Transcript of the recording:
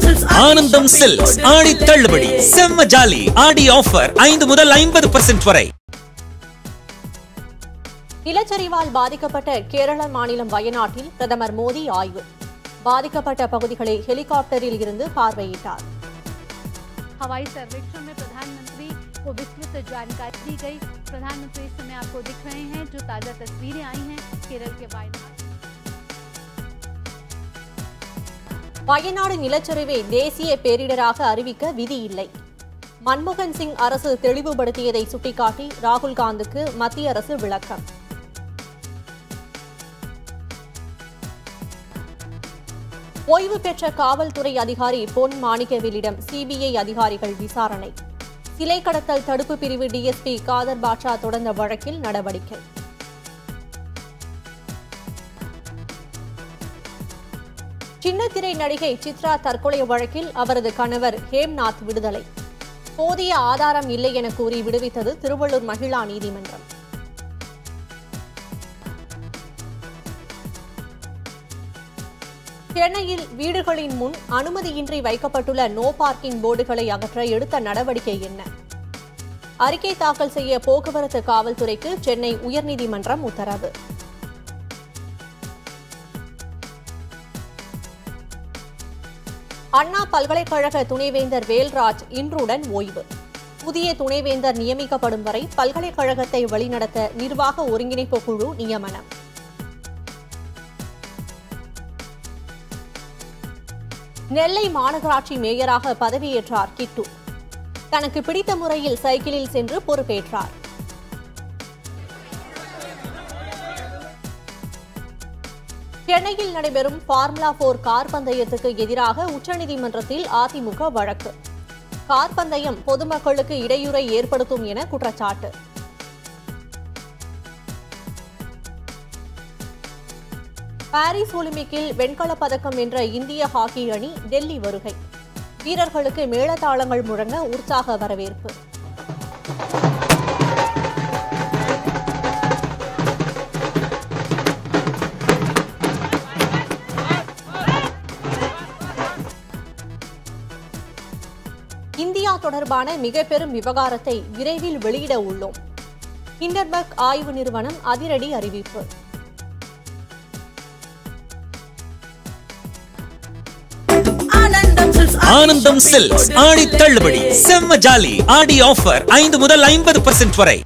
ஆனந்தம் சில்க்ஸ் ஆடி தள்ளுபடி செம்ம ஜாலி ஆடி ஆஃபர் ஐந்து முதல் ஐம்பது பர்சன்ட் வரை நிலச்சரிவால் பாதிக்கப்பட்ட கேரள மாநிலம் வயநாட்டில் பிரதமர் மோடி ஆய்வு பாதிக்கப்பட்ட பகுதிகளை ஹெலிகாப்டரில் இருந்து பார்வையிட்டார் हवाई सर्वेक्षण में प्रधानमंत्री को विस्तृत जानकारी दी गई प्रधानमंत्री इस समय आपको दिख रहे हैं जो ताजा तस्वीरें आई हैं केरल के वायनाड வயநாடு நிலச்சரிவை தேசிய பேரிடராக அறிவிக்க விதி இல்லை மன்மோகன் சிங் அரசு தெளிவுபடுத்தியதை சுட்டிக்காட்டி ராகுல் காந்திக்கு மத்திய அரசு விளக்கம் ஓய்வு பெற்ற காவல்துறை அதிகாரி பொன் மாணிக்கவேலிடம் சிபிஐ அதிகாரிகள் விசாரணை சிலை கடத்தல் தடுப்பு பிரிவு டிஎஸ்பி காதர் பாட்ஷா தொடர்ந்த வழக்கில் நடவடிக்கை சின்னத்திரை நடிகை சித்ரா தற்கொலை வழக்கில் அவரது கணவர் ஹேம்நாத் விடுதலை போதிய ஆதாரம் இல்லை என கூறி விடுவித்தது திருவள்ளூர் மகிழா நீதிமன்றம் சென்னையில் வீடுகளின் முன் அனுமதியின்றி வைக்கப்பட்டுள்ள நோ பார்க்கிங் போர்டுகளை அகற்ற எடுத்த நடவடிக்கை என்ன அறிக்கை தாக்கல் செய்ய போக்குவரத்து காவல்துறைக்கு சென்னை உயர்நீதிமன்றம் உத்தரவு அண்ணா பல்கலைக்கழக துணைவேந்தர் வேல்ராஜ் இன்றுடன் ஓய்வு புதிய துணைவேந்தர் நியமிக்கப்படும் வரை பல்கலைக்கழகத்தை வழிநடத்த நிர்வாக ஒருங்கிணைப்பு குழு நியமனம் நெல்லை மாநகராட்சி மேயராக பதவியேற்றார் கிட்டு தனக்கு பிடித்த முறையில் சைக்கிளில் சென்று பொறுப்பேற்றார் சென்னையில் நடைபெறும் ஃபார்முலா போர் கார் பந்தயத்துக்கு எதிராக உச்சநீதிமன்றத்தில் அதிமுக வழக்கு கார் பந்தயம் பொதுமக்களுக்கு இடையூறை ஏற்படுத்தும் என குற்றச்சாட்டு பாரிஸ் ஒலிம்பிக்கில் வெண்கலப் பதக்கம் வென்ற இந்திய ஹாக்கி அணி டெல்லி வருகை வீரர்களுக்கு மேளதாளங்கள் முழங்க உற்சாக வரவேற்பு இந்தியா தொடர்பான மிக பெரும் விவகாரத்தை விரைவில் வெளியிட உள்ளோம் ஹிண்டர்பர்க் ஆய்வு நிறுவனம் அதிரடி அறிவிப்பு ஆனந்தம் சில்க்ஸ் ஆடி தள்ளுபடி செம்ம ஜாலி ஆடி ஆஃபர் ஐந்து முதல் ஐம்பது பர்சன்ட் வரை